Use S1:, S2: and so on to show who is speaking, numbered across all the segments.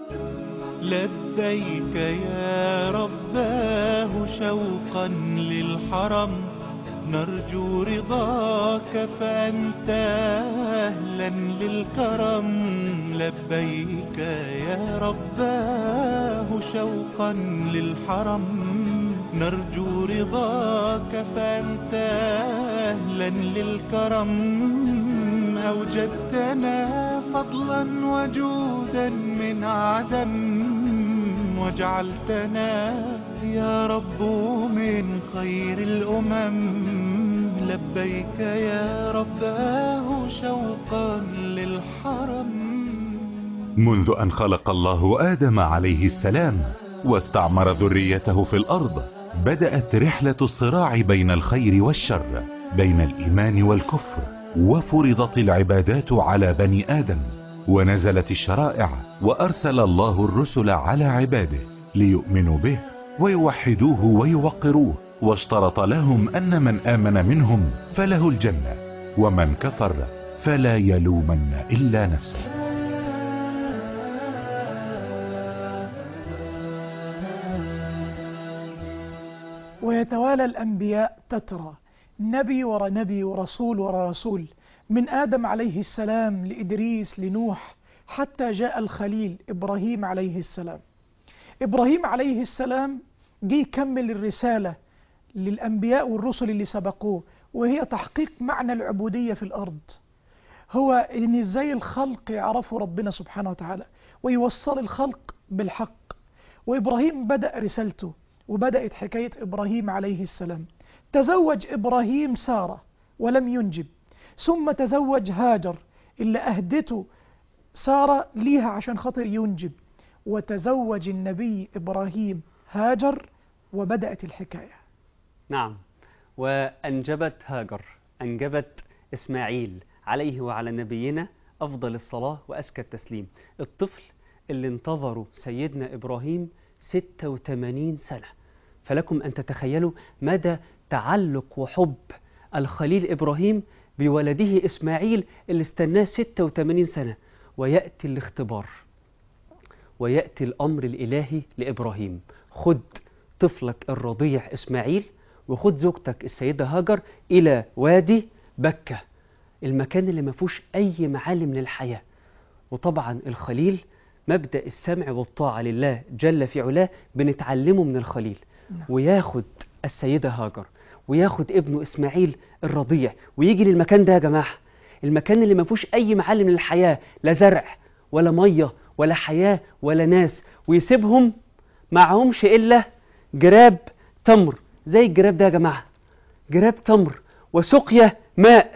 S1: لبيك يا رباه شوقا للحرم نرجو رضاك فأنت أهلا للكرم لبيك يا رباه شوقا للحرم نرجو رضاك فأنت أهلا للكرم أوجدتنا فضلا وجودا من عدم وجعلتنا يا رب من خير الأمم لبيك يا رباه شوقا للحرم
S2: منذ أن خلق الله آدم عليه السلام واستعمر ذريته في الأرض بدأت رحلة الصراع بين الخير والشر بين الإيمان والكفر وفرضت العبادات على بني آدم ونزلت الشرائع وأرسل الله الرسل على عباده ليؤمنوا به ويوحدوه ويوقروه واشترط لهم أن من آمن منهم فله الجنة ومن كفر فلا يلومن إلا نفسه
S3: ويتوالى الأنبياء تترى نبي ورا نبي ورسول ورا رسول من آدم عليه السلام لإدريس لنوح حتى جاء الخليل إبراهيم عليه السلام إبراهيم عليه السلام جه يكمل الرسالة للأنبياء والرسل اللي سبقوه وهي تحقيق معنى العبودية في الأرض هو إن إزاي الخلق يعرفوا ربنا سبحانه وتعالى ويوصل الخلق بالحق وإبراهيم بدأ رسالته وبدأت حكاية إبراهيم عليه السلام تزوج إبراهيم سارة ولم ينجب ثم تزوج هاجر اللي أهدته سارة ليها عشان خاطر ينجب وتزوج النبي إبراهيم هاجر وبدأت الحكاية
S4: نعم وأنجبت هاجر أنجبت إسماعيل عليه وعلى نبينا أفضل الصلاة وأزكى التسليم الطفل اللي انتظروا سيدنا إبراهيم 86 سنة فلكم أن تتخيلوا مدى تعلق وحب الخليل إبراهيم بولده إسماعيل اللي استناه 86 سنة ويأتي الاختبار ويأتي الأمر الإلهي لإبراهيم خد طفلك الرضيع إسماعيل وخد زوجتك السيدة هاجر إلى وادي بكة المكان اللي ما فيهوش أي معالم للحياة وطبعا الخليل مبدأ السمع والطاعة لله جل في علاه بنتعلمه من الخليل وياخد السيدة هاجر وياخد ابنه إسماعيل الرضيع ويجي للمكان ده يا جماعة المكان اللي ما فيهوش أي معالم للحياة لا زرع ولا مية ولا حياة ولا ناس ويسيبهم معهمش إلا جراب تمر زي الجراب ده يا جماعة جراب تمر وسقيا ماء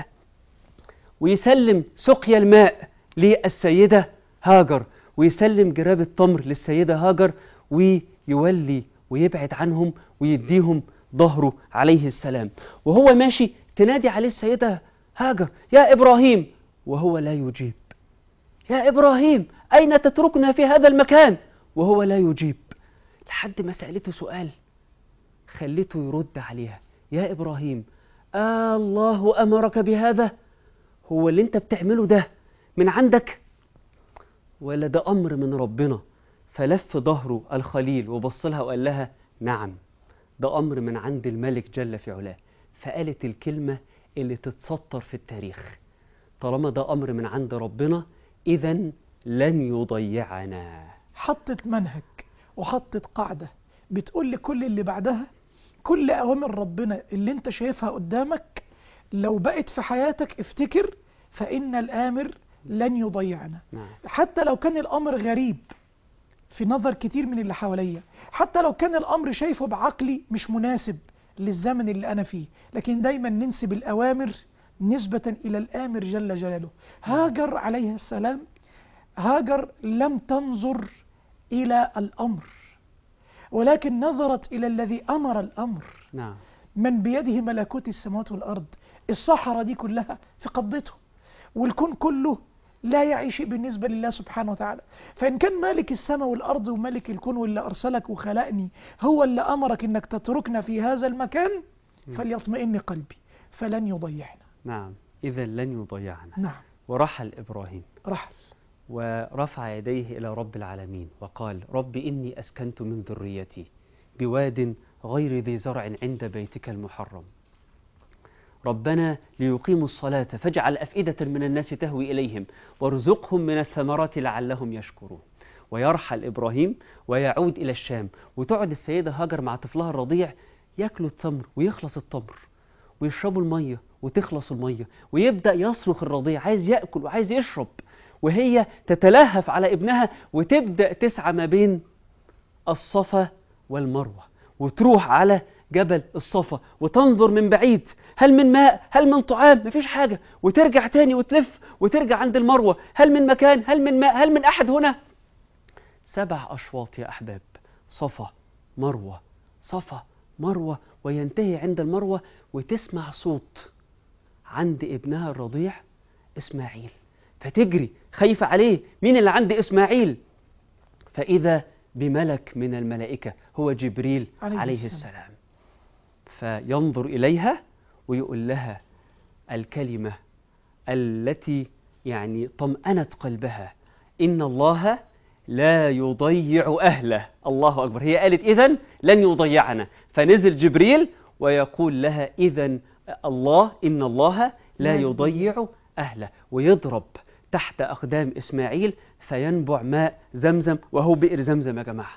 S4: ويسلم سقيا الماء للسيدة هاجر ويسلم جراب التمر للسيدة هاجر ويولي ويبعد عنهم ويديهم ظهره عليه السلام وهو ماشي تنادي عليه السيدة هاجر يا إبراهيم وهو لا يجيب يا إبراهيم أين تتركنا في هذا المكان وهو لا يجيب لحد ما سألته سؤال خليته يرد عليها يا إبراهيم آه الله أمرك بهذا هو اللي انت بتعمله ده من عندك ولا ده أمر من ربنا فلف ظهره الخليل وبص لها وقال لها نعم ده أمر من عند الملك جل في علاه فقالت الكلمة اللي تتسطر في التاريخ طالما ده أمر من عند ربنا إذا لن يضيعنا
S3: حطت منهج وحطت قاعدة بتقول لكل اللي بعدها كل أوامر ربنا اللي انت شايفها قدامك لو بقت في حياتك افتكر فإن الآمر لن يضيعنا
S4: نعم.
S3: حتى لو كان الأمر غريب في نظر كتير من اللي حواليا حتى لو كان الأمر شايفه بعقلي مش مناسب للزمن اللي أنا فيه لكن دايما ننسب الأوامر نسبة إلى الآمر جل جلاله هاجر عليه السلام هاجر لم تنظر إلى الأمر ولكن نظرت إلى الذي أمر الأمر
S4: نعم
S3: من بيده ملكوت السماوات والأرض الصحراء دي كلها في قبضته والكون كله لا يعي شيء بالنسبة لله سبحانه وتعالى فإن كان مالك السماء والأرض وملك الكون واللي أرسلك وخلقني هو اللي أمرك أنك تتركنا في هذا المكان فليطمئن قلبي فلن يضيعنا
S4: نعم إذا لن يضيعنا
S3: نعم
S4: ورحل إبراهيم
S3: رحل
S4: ورفع يديه إلى رب العالمين وقال رب إني أسكنت من ذريتي بواد غير ذي زرع عند بيتك المحرم ربنا ليقيموا الصلاة فاجعل أفئدة من الناس تهوي إليهم وارزقهم من الثمرات لعلهم يشكرون ويرحل إبراهيم ويعود إلى الشام وتقعد السيدة هاجر مع طفلها الرضيع ياكلوا التمر ويخلص التمر ويشربوا المية وتخلص المية ويبدأ يصرخ الرضيع عايز يأكل وعايز يشرب وهي تتلهف على ابنها وتبدأ تسعى ما بين الصفا والمروة وتروح على جبل الصفا وتنظر من بعيد هل من ماء هل من طعام مفيش حاجة وترجع تاني وتلف وترجع عند المروة هل من مكان هل من ماء هل من أحد هنا سبع أشواط يا أحباب صفا مروة صفا مروة وينتهي عند المروة وتسمع صوت عند ابنها الرضيع إسماعيل فتجري خايفة عليه مين اللي عند إسماعيل فإذا بملك من الملائكة هو جبريل
S3: عليه
S4: عليه,
S3: السلام.
S4: السلام فينظر إليها ويقول لها الكلمة التي يعني طمأنت قلبها إن الله لا يضيع أهله الله أكبر هي قالت إذن لن يضيعنا فنزل جبريل ويقول لها إذن الله إن الله لا
S3: لا
S4: يضيع أهله ويضرب تحت أقدام إسماعيل فينبع ماء زمزم وهو بئر زمزم يا جماعة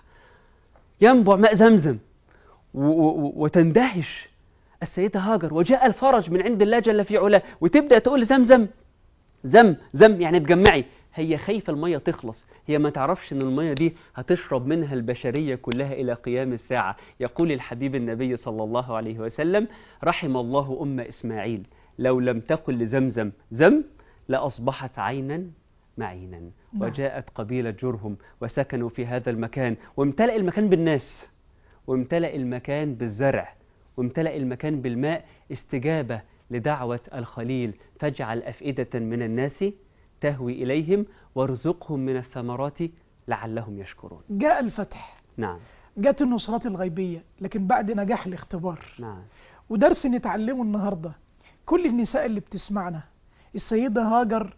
S4: ينبع ماء زمزم و- و- وتندهش السيدة هاجر وجاء الفرج من عند الله جل في علاه وتبدأ تقول لزمزم زم زم يعني تجمعي هي خايفة المية تخلص هي ما تعرفش ان المية دي هتشرب منها البشرية كلها إلى قيام الساعة يقول الحبيب النبي صلى الله عليه وسلم رحم الله أم إسماعيل لو لم تقل لزمزم زم لأصبحت عينا معينا
S3: نعم.
S4: وجاءت قبيلة جرهم وسكنوا في هذا المكان وامتلأ المكان بالناس وامتلأ المكان بالزرع وامتلأ المكان بالماء استجابة لدعوة الخليل فاجعل أفئدة من الناس تهوي إليهم وارزقهم من الثمرات لعلهم يشكرون
S3: جاء الفتح
S4: نعم
S3: جاءت النصرات الغيبية لكن بعد نجاح الاختبار
S4: نعم
S3: ودرس نتعلمه النهاردة كل النساء اللي بتسمعنا السيدة هاجر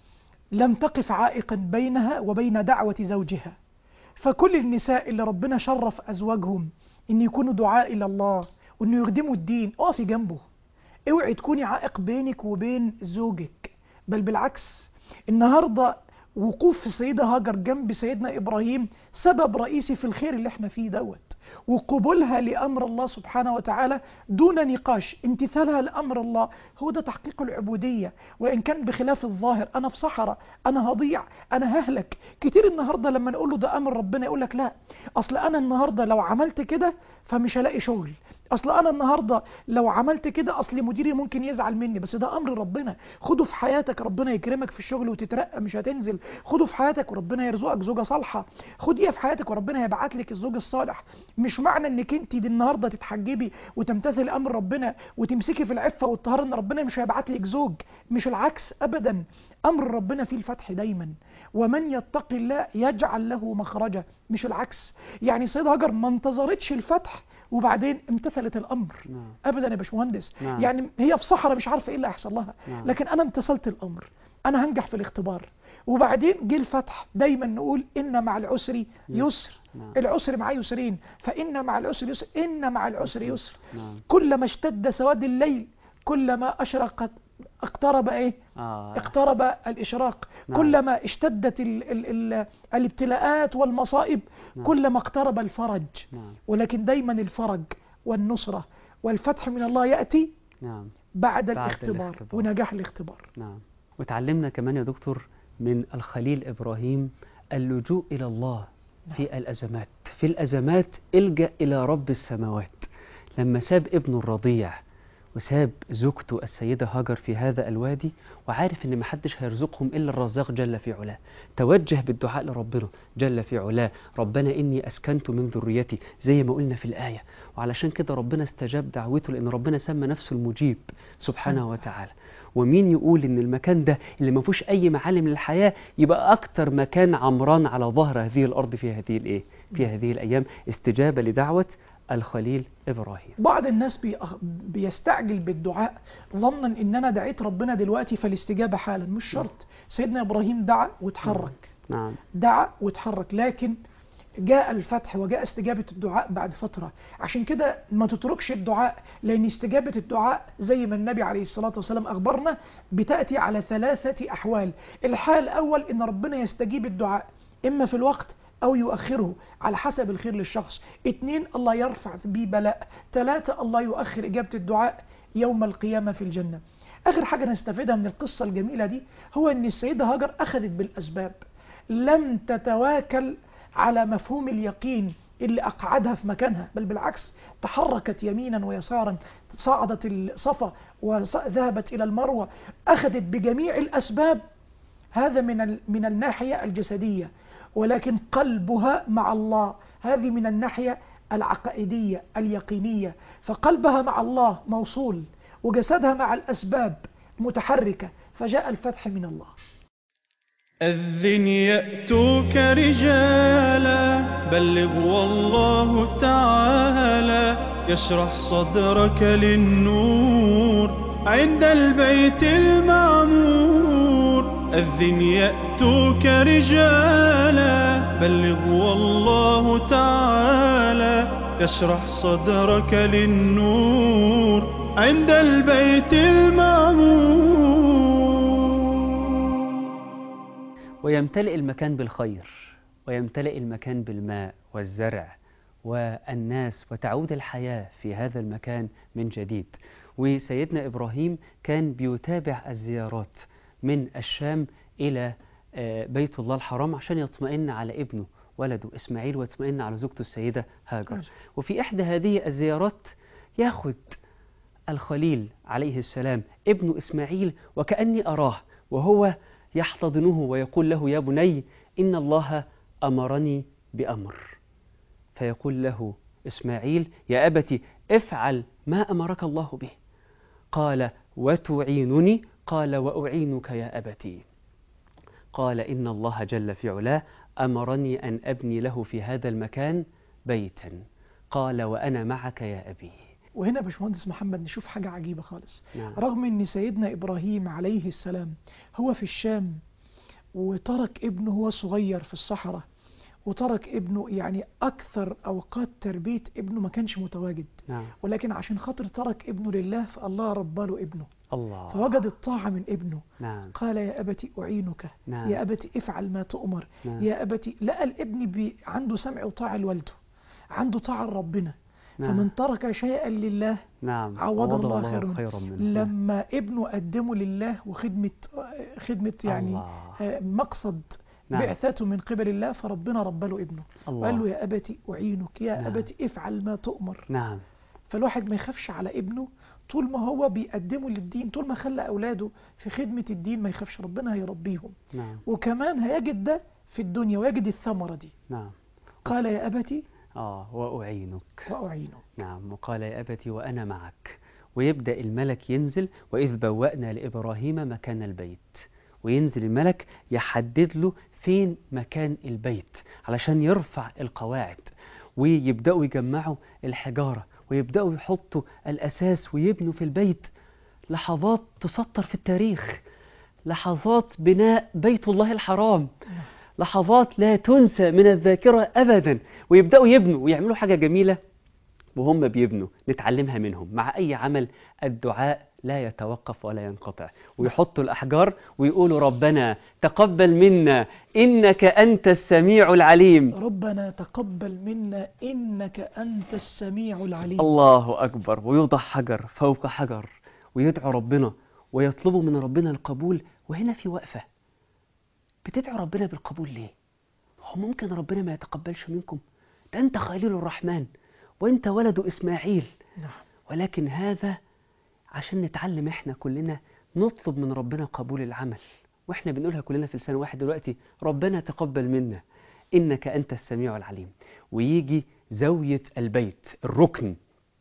S3: لم تقف عائقا بينها وبين دعوة زوجها فكل النساء اللي ربنا شرف أزواجهم إن يكونوا دعاء إلى الله وإنه يخدموا الدين اقفي جنبه اوعي تكوني عائق بينك وبين زوجك بل بالعكس النهاردة وقوف السيدة هاجر جنب سيدنا إبراهيم سبب رئيسي في الخير اللي احنا فيه دوت وقبولها لأمر الله سبحانه وتعالى دون نقاش امتثالها لأمر الله هو ده تحقيق العبودية وإن كان بخلاف الظاهر أنا في صحراء أنا هضيع أنا ههلك كتير النهاردة لما نقول له ده أمر ربنا يقول لك لا أصل أنا النهاردة لو عملت كده فمش هلاقي شغل اصل انا النهارده لو عملت كده اصل مديري ممكن يزعل مني بس ده امر ربنا خده في حياتك ربنا يكرمك في الشغل وتترقى مش هتنزل خده في حياتك وربنا يرزقك زوجه صالحه خديها في حياتك وربنا يبعت لك الزوج الصالح مش معنى انك انت دي النهارده تتحجبي وتمتثل امر ربنا وتمسكي في العفه والطهاره ان ربنا مش هيبعت لك زوج مش العكس ابدا امر ربنا فيه الفتح دايما ومن يتق الله يجعل له مخرجا مش العكس يعني سيدة هاجر ما انتظرتش الفتح وبعدين امتثلت الامر
S4: نعم.
S3: ابدا يا باشمهندس
S4: نعم.
S3: يعني هي في صحراء مش عارفه ايه اللي هيحصل لها
S4: نعم.
S3: لكن انا امتثلت الامر انا هنجح في الاختبار وبعدين جه الفتح دايما نقول ان مع العسر يسر
S4: نعم.
S3: العسر معاه يسرين فان مع العسر يسر ان مع العسر يسر
S4: نعم
S3: كلما اشتد سواد الليل كلما اشرقت اقترب ايه
S4: آه.
S3: اقترب الإشراق
S4: نعم.
S3: كلما اشتدت ال ال ال الابتلاءات والمصائب
S4: نعم.
S3: كلما اقترب الفرج
S4: نعم
S3: ولكن دايما الفرج والنصرة والفتح من الله يأتي
S4: نعم
S3: بعد,
S4: بعد
S3: الاختبار
S4: الاختبار.
S3: ونجاح الاختبار
S4: نعم وتعلمنا كمان يا دكتور من الخليل إبراهيم اللجوء إلى الله في الأزمات في الأزمات الجأ إلى رب السماوات لما ساب ابنه الرضيع وساب زوجته السيدة هاجر في هذا الوادي وعارف ان محدش هيرزقهم الا الرزاق جل في علاه توجه بالدعاء لربنا جل في علاه ربنا اني اسكنت من ذريتي زي ما قلنا في الايه وعلشان كده ربنا استجاب دعوته لان ربنا سمى نفسه المجيب سبحانه وتعالى ومين يقول ان المكان ده اللي ما فيهوش اي معالم للحياه يبقى اكتر مكان عمران على ظهر هذه الارض في هذه الايه في هذه الايام استجابه لدعوه الخليل إبراهيم
S3: بعض الناس بيأخ- بيستعجل بالدعاء ظنا ان انا دعيت ربنا دلوقتي فالاستجابه حالا مش شرط سيدنا ابراهيم دعا وتحرك
S4: نعم
S3: دعا وتحرك لكن جاء الفتح وجاء استجابة الدعاء بعد فترة عشان كده ما تتركش الدعاء لأن استجابة الدعاء زي ما النبي عليه الصلاة والسلام أخبرنا بتأتي على ثلاثة أحوال الحال الأول إن ربنا يستجيب الدعاء إما في الوقت أو يؤخره على حسب الخير للشخص اتنين الله يرفع بيه بلاء ثلاثة الله يؤخر إجابة الدعاء يوم القيامة في الجنة آخر حاجة نستفيدها من القصة الجميلة دي هو أن السيدة هاجر أخذت بالأسباب لم تتواكل على مفهوم اليقين اللي أقعدها في مكانها بل بالعكس تحركت يمينا ويسارا صعدت الصفا وذهبت إلى المروة أخذت بجميع الأسباب هذا من ال- من الناحية الجسدية ولكن قلبها مع الله هذه من الناحية العقائدية اليقينية فقلبها مع الله موصول وجسدها مع الأسباب متحركة فجاء الفتح من الله
S1: أذن يأتوك رجالا بلغ والله تعالى يشرح صدرك للنور عند البيت المعمور أذن يأتوك رجالا بلغ والله تعالى يشرح صدرك للنور عند البيت المعمور
S4: ويمتلئ المكان بالخير ويمتلئ المكان بالماء والزرع والناس وتعود الحياة في هذا المكان من جديد وسيدنا إبراهيم كان بيتابع الزيارات من الشام إلى آه، بيت الله الحرام عشان يطمئن على ابنه ولده إسماعيل ويطمئن على زوجته السيدة هاجر
S3: ماشي.
S4: وفي إحدى هذه الزيارات ياخد الخليل عليه السلام ابن إسماعيل وكأني أراه وهو يحتضنه ويقول له يا بني إن الله أمرني بأمر فيقول له إسماعيل يا أبت افعل ما أمرك الله به قال وتعينني قال وأعينك يا أبتي قال إن الله جل في علاه أمرني أن أبني له في هذا المكان بيتا قال وأنا معك يا أبي
S3: وهنا يا باشمهندس محمد نشوف حاجة عجيبة خالص
S4: نعم.
S3: رغم ان سيدنا ابراهيم عليه السلام هو في الشام وترك ابنه وهو صغير في الصحراء وترك ابنه يعني اكثر اوقات تربية ابنه ما كانش متواجد
S4: نعم
S3: ولكن عشان خاطر ترك ابنه لله فالله ربى له ابنه
S4: الله
S3: فوجد الطاعة من ابنه
S4: نعم
S3: قال يا أبت أعينك
S4: نعم.
S3: يا أبت افعل ما تؤمر
S4: نعم.
S3: يا أبت لقى الابن بي عنده سمع وطاعة لوالده عنده طاعة لربنا
S4: نعم.
S3: فمن ترك شيئا لله
S4: نعم
S3: عوضه الله
S4: الله
S3: خيرا,
S4: خيرا منه
S3: لما ابنه قدمه لله وخدمة خدمة يعني
S4: الله.
S3: آه، مقصد
S4: نعم.
S3: بعثته من قبل الله فربنا رب له ابنه
S4: الله.
S3: وقال له يا أبت أعينك يا
S4: نعم.
S3: أبت افعل ما تؤمر
S4: نعم
S3: فالواحد ما يخافش على ابنه طول ما هو بيقدمه للدين طول ما خلى أولاده في خدمة الدين ما يخافش ربنا هيربيهم
S4: نعم
S3: وكمان هيجد ده في الدنيا ويجد الثمرة دي
S4: نعم
S3: قال يا أبتي
S4: آه وأعينك
S3: وأعينك
S4: نعم وقال يا أبت وأنا معك ويبدأ الملك ينزل وإذ بوأنا لإبراهيم مكان البيت وينزل الملك يحدد له فين مكان البيت علشان يرفع القواعد ويبدأوا يجمعوا الحجارة ويبدأوا يحطوا الأساس ويبنوا في البيت لحظات تسطر في التاريخ لحظات بناء بيت الله الحرام لحظات لا تنسى من الذاكرة أبدا ويبدأوا يبنوا ويعملوا حاجة جميلة وهم بيبنوا نتعلمها منهم مع أي عمل الدعاء لا يتوقف ولا ينقطع ويحطوا الأحجار ويقولوا ربنا تقبل منا إنك أنت السميع العليم
S3: ربنا تقبل منا إنك أنت السميع العليم
S4: الله أكبر ويوضع حجر فوق حجر ويدعو ربنا ويطلبوا من ربنا القبول وهنا في وقفة بتدعو ربنا بالقبول ليه؟ هو ممكن ربنا ما يتقبلش منكم؟ ده أنت خليل الرحمن وأنت ولد إسماعيل
S3: نعم
S4: ولكن هذا عشان نتعلم احنا كلنا نطلب من ربنا قبول العمل واحنا بنقولها كلنا في لسان واحد دلوقتي ربنا تقبل منا انك انت السميع العليم ويجي زاوية البيت الركن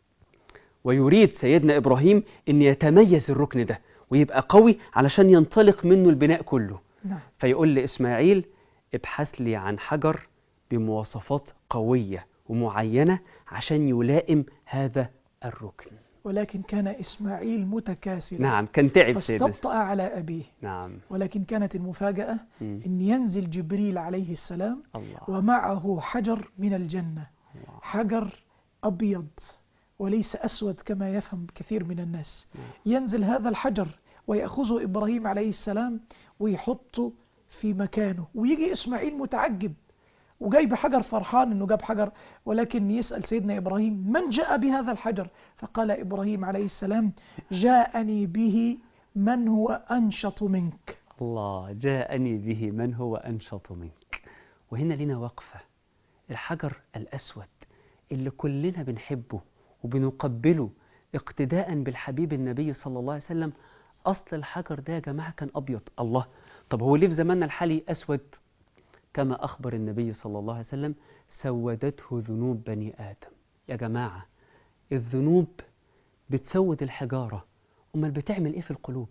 S4: ويريد سيدنا ابراهيم ان يتميز الركن ده ويبقى قوي علشان ينطلق منه البناء كله
S3: نعم
S4: فيقول لإسماعيل ابحث لي عن حجر بمواصفات قوية ومعينة عشان يلائم هذا الركن
S3: ولكن كان إسماعيل متكاسلا
S4: نعم كان تعب سيدنا
S3: فاستبطأ على أبيه
S4: نعم
S3: ولكن كانت المفاجأة
S4: مم.
S3: أن ينزل جبريل عليه السلام
S4: الله
S3: ومعه حجر من الجنة
S4: الله.
S3: حجر أبيض وليس أسود كما يفهم كثير من الناس ينزل هذا الحجر ويأخذه إبراهيم عليه السلام ويحطه في مكانه ويجي إسماعيل متعجب وجايب حجر فرحان انه جاب حجر ولكن يسأل سيدنا إبراهيم من جاء بهذا الحجر فقال إبراهيم عليه السلام جاءني به من هو أنشط منك
S4: الله جاءني به من هو أنشط منك وهنا لنا وقفة الحجر الأسود اللي كلنا بنحبه وبنقبله اقتداء بالحبيب النبي صلى الله عليه وسلم أصل الحجر ده يا جماعة كان أبيض الله طب هو ليه في زماننا الحالي أسود كما أخبر النبي صلى الله عليه وسلم سودته ذنوب بني آدم يا جماعة الذنوب بتسود الحجارة أمال بتعمل إيه في القلوب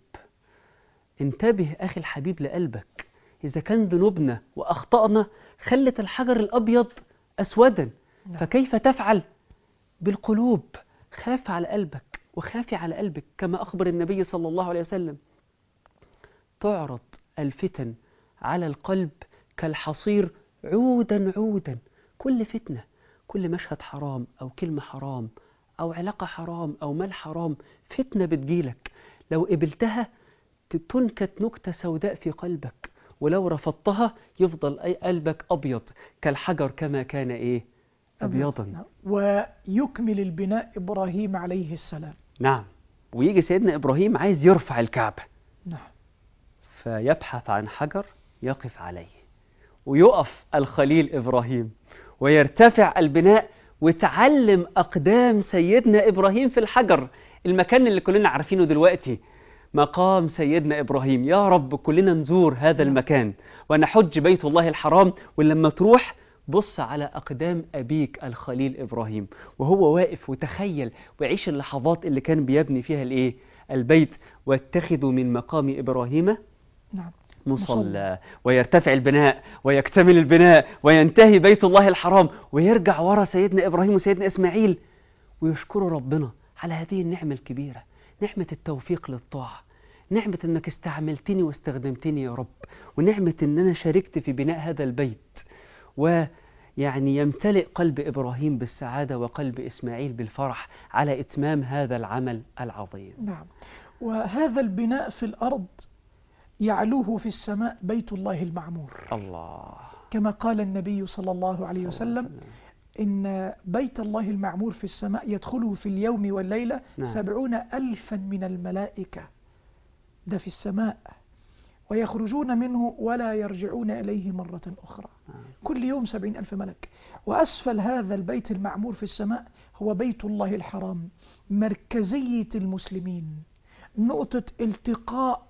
S4: انتبه أخي الحبيب لقلبك إذا كان ذنوبنا وأخطأنا خلت الحجر الأبيض أسودا
S3: نعم.
S4: فكيف تفعل بالقلوب خاف على قلبك وخافي على قلبك كما أخبر النبي صلى الله عليه وسلم تعرض الفتن على القلب كالحصير عودا عودا كل فتنة كل مشهد حرام أو كلمة حرام أو علاقة حرام أو مال حرام فتنة بتجيلك لو قبلتها تنكت نكتة سوداء في قلبك ولو رفضتها يفضل أي قلبك أبيض كالحجر كما كان إيه أبيضا
S3: نعم. ويكمل البناء إبراهيم عليه السلام
S4: نعم ويجي سيدنا إبراهيم عايز يرفع الكعبة
S3: نعم
S4: فيبحث عن حجر يقف عليه ويقف الخليل إبراهيم ويرتفع البناء وتعلم أقدام سيدنا إبراهيم في الحجر المكان اللي كلنا عارفينه دلوقتي مقام سيدنا إبراهيم يا رب كلنا نزور هذا المكان ونحج بيت الله الحرام ولما تروح بص على أقدام أبيك الخليل إبراهيم وهو واقف وتخيل وعيش اللحظات اللي كان بيبني فيها الإيه البيت واتخذوا من مقام إبراهيم
S3: نعم
S4: مصلى ويرتفع البناء ويكتمل البناء وينتهي بيت الله الحرام ويرجع ورا سيدنا إبراهيم وسيدنا إسماعيل ويشكروا ربنا على هذه النعمة الكبيرة نعمة التوفيق للطاعة نعمة أنك استعملتني واستخدمتني يا رب ونعمة أن أنا شاركت في بناء هذا البيت ويعني يمتلئ قلب إبراهيم بالسعادة وقلب إسماعيل بالفرح على إتمام هذا العمل العظيم
S3: نعم وهذا البناء في الأرض يعلوه في السماء بيت الله المعمور
S4: الله
S3: كما قال النبي صلى الله عليه وسلم إن بيت الله المعمور في السماء يدخله في اليوم والليلة
S4: نعم.
S3: سبعون ألفا من الملائكة ده في السماء ويخرجون منه ولا يرجعون إليه مرة أخرى كل يوم سبعين ألف ملك وأسفل هذا البيت المعمور في السماء هو بيت الله الحرام مركزية المسلمين نقطة التقاء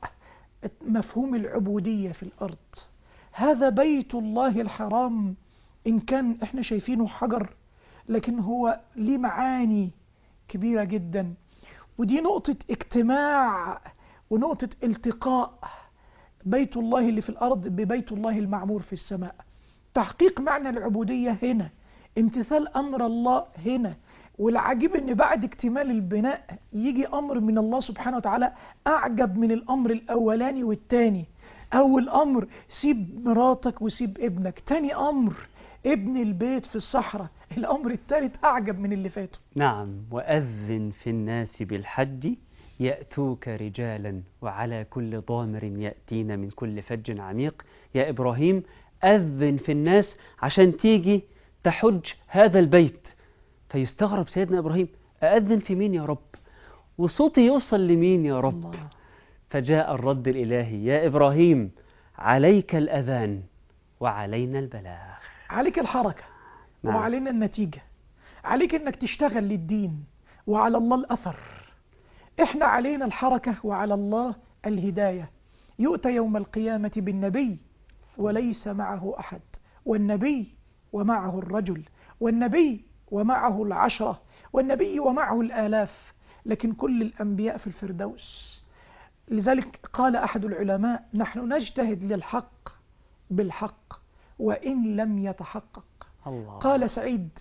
S3: مفهوم العبودية في الأرض هذا بيت الله الحرام إن كان إحنا شايفينه حجر لكن هو ليه معاني كبيرة جدا ودي نقطة اجتماع ونقطة التقاء بيت الله اللي في الأرض ببيت الله المعمور في السماء تحقيق معنى العبودية هنا امتثال أمر الله هنا والعجيب ان بعد اكتمال البناء يجي امر من الله سبحانه وتعالى اعجب من الامر الاولاني والتاني اول امر سيب مراتك وسيب ابنك تاني امر ابن البيت في الصحراء الامر الثالث اعجب من اللي فاتوا
S4: نعم وأذن في الناس بالحج يأتوك رجالا وعلى كل ضامر يأتين من كل فج عميق يا إبراهيم أذن في الناس عشان تيجي تحج هذا البيت فيستغرب سيدنا إبراهيم أأذن في مين يا رب وصوتي يوصل لمين يا رب
S3: الله
S4: فجاء الرد الإلهي يا إبراهيم عليك الأذان وعلينا البلاغ
S3: عليك الحركة
S4: نعم.
S3: وعلينا النتيجة عليك انك تشتغل للدين وعلى الله الاثر احنا علينا الحركة وعلى الله الهداية يؤتى يوم القيامة بالنبي وليس معه أحد والنبي ومعه الرجل والنبي ومعه العشرة والنبي ومعه الآلاف لكن كل الأنبياء في الفردوس لذلك قال أحد العلماء نحن نجتهد للحق بالحق وإن لم يتحقق
S4: الله
S3: قال سعيد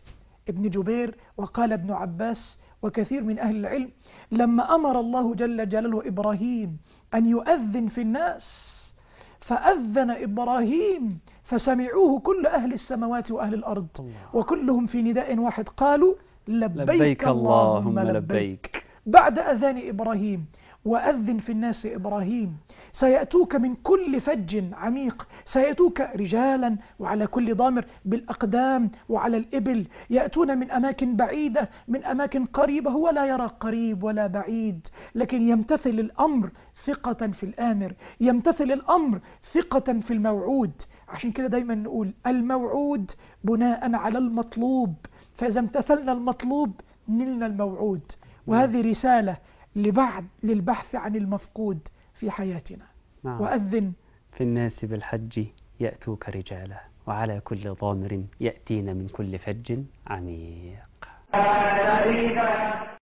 S3: ابن جبير وقال ابن عباس وكثير من أهل العلم لما أمر الله جل جلاله إبراهيم أن يؤذن في الناس فأذن إبراهيم فسمعوه كل أهل السماوات وأهل الأرض
S4: الله.
S3: وكلهم في نداء واحد قالوا لبيك,
S4: لبيك اللهم لبيك
S3: بعد أذان إبراهيم وأذن في الناس إبراهيم سيأتوك من كل فج عميق سيأتوك رجالا وعلى كل ضامر بالأقدام وعلى الإبل يأتون من أماكن بعيدة من أماكن قريبة هو لا يرى قريب ولا بعيد لكن يمتثل الأمر ثقة في الآمر يمتثل الأمر ثقة في الموعود عشان كده دايما نقول الموعود بناء على المطلوب فإذا امتثلنا المطلوب نلنا الموعود وهذه رسالة لبعد للبحث عن المفقود في حياتنا
S4: نعم.
S3: وأذن
S4: في الناس بالحج يأتوك رجالا وعلى كل ضامر يأتين من كل فج عميق